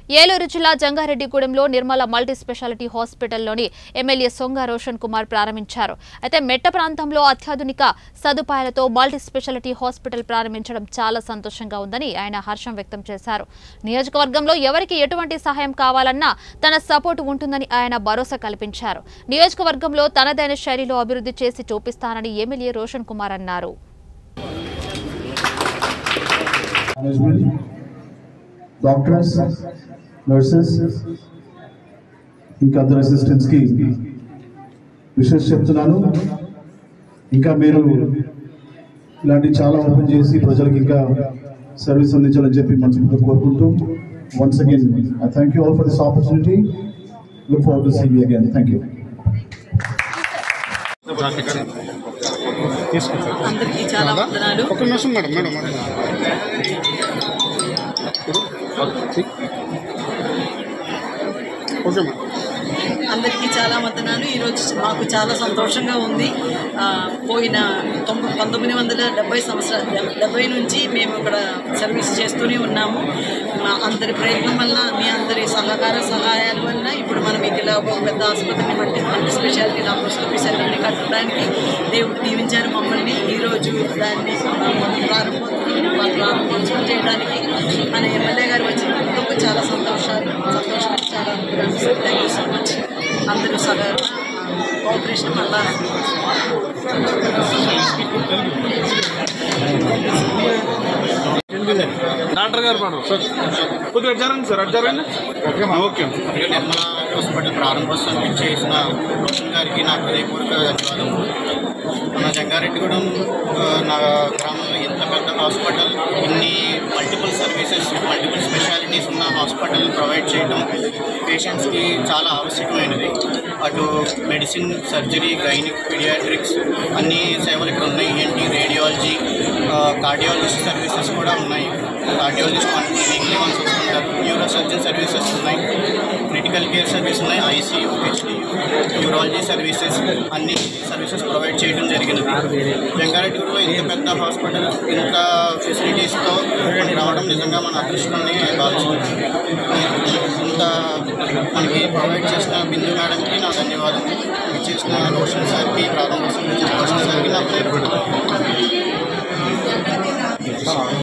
ఏలూరు జిల్లా జంగారెడ్డిగూడెంలో Nirmala multi speciality హాస్పిటల్లోని ఎమ్మెల్యే సొంగ రోషన్ కుమార్ ప్రారంభించారు అయితే మెట్ట ప్రాంతంలో అత్యాధునిక సదుపాయాలతో మల్టీ స్పెషాలిటీ హాస్పిటల్ ప్రారంభించడం చాలా సంతోషంగా ఉందని ఆయన హర్షం వ్యక్తం చేశారు నియోజకవర్గంలో ఎవరికి ఎటువంటి సహాయం కావాలన్నా తన సపోర్టు ఉంటుందని ఆయన భరోసా కల్పించారు నియోజకవర్గంలో తనదైన శైలిలో అభివృద్ధి చేసి చూపిస్తానని ఎమ్మెల్యే రోషన్ కుమార్ అన్నారు management, doctors, nurses, ఇంకా అదర్ అసిస్టెంట్స్కి విషెస్ చెప్తున్నాను ఇంకా మీరు ఇలాంటి చాలా ఓపెన్ చేసి ప్రజలకు ఇంకా సర్వీస్ అందించాలని చెప్పి మనస్ఫూర్తిగా కోరుకుంటూ once again I thank you all for this opportunity look forward to see me again thank you అందరికీ చాలా వందనాలు ఒక నిమిషం madam madam madam okay madam అందరికీ చాలా వందనాలు ఈరోజు మాకు చాలా సంతోషంగా ఉంది ఆ, పోయిన తొంభై పంతొమ్మిది వందల డెబ్బై సంవత్సరాలు డెబ్బై నుంచి మేము ఇక్కడ సర్వీస్ చేస్తూనే ఉన్నాము మా అందరి ప్రయత్నం వల్ల మీ అందరి సహకార సహాయాల వల్ల ఇప్పుడు మనం ఇలా ఒక పెద్ద ఆసుపత్రిని మల్టీ మల్టీ స్పెషాలిటీ లాప్రోస్కోపీ సెంటర్ని కట్టడానికి దేవుడు దీవించారు మమ్మల్ని ఈరోజు దాన్ని ప్రారంభోత్సవం ప్రారంభోత్సవం చేయడానికి మన ఎమ్మెల్యే గారు వచ్చినందుకు చాలా సంతోషాలు సంతోషం చాలా థ్యాంక్ యూ సో మచ్ అందరూ సగా కోఆపరేషన్ వల్ల డాక్టర్ గారు మేడం సార్ కొద్దిగా అడ్జారండి సార్ అడ్జారండి ఓకే నిర్మల హాస్పిటల్ ప్రారంభోత్సవం చేసిన రోషన్ గారికి నా హృదయపూర్వక ధన్యవాదములు మన జంగారెడ్డిగూడెం ఆ, నా గ్రామంలో ఇంత పెద్ద హాస్పిటల్ ఇన్ని మల్టిపుల్ సర్వీసెస్ మల్టిపుల్ స్పెషాలిటీస్ ఉన్న హాస్పిటల్ ప్రొవైడ్ చేయడం పేషెంట్స్కి చాలా ఆవశ్యకమైనది అటు మెడిసిన్ సర్జరీ గైనిక్ పీడియాట్రిక్స్ అన్ని సేవలు ఇక్కడ ఉన్నాయి ఈఎన్టీ రేడియాలజీ కార్డియాలజిస్ట్ సర్వీసెస్ కూడా ఉన్నాయి కార్డియాలజిస్ట్ మనకి వీక్లీ వన్స్ వస్తుంటారు న్యూరో సర్జన్ సర్వీసెస్ ఉన్నాయి క్రిటికల్ కేర్ సర్వీస్ ఉన్నాయి ఐసీయూ హెచ్డియూ న్యూరాలజీ సర్వీసెస్ అన్ని సర్వీసెస్ ప్రొవైడ్ చేయడం జరిగినది వెంగారెడ్డిగూడలో ఇంత పెద్ద హాస్పిటల్ ఇంత ఫెసిలిటీస్తో మనకి రావడం నిజంగా మన అదృష్టాన్ని భావిస్తున్నాం ఇంత మనకి ప్రొవైడ్ చేసిన బిందు మేడంకి నా ధన్యవాదాలు ఇచ్చేసిన రోషన్ సార్కి ప్రారంభోత్సవం ఇచ్చిన రోషన్ సార్కి నా పేరు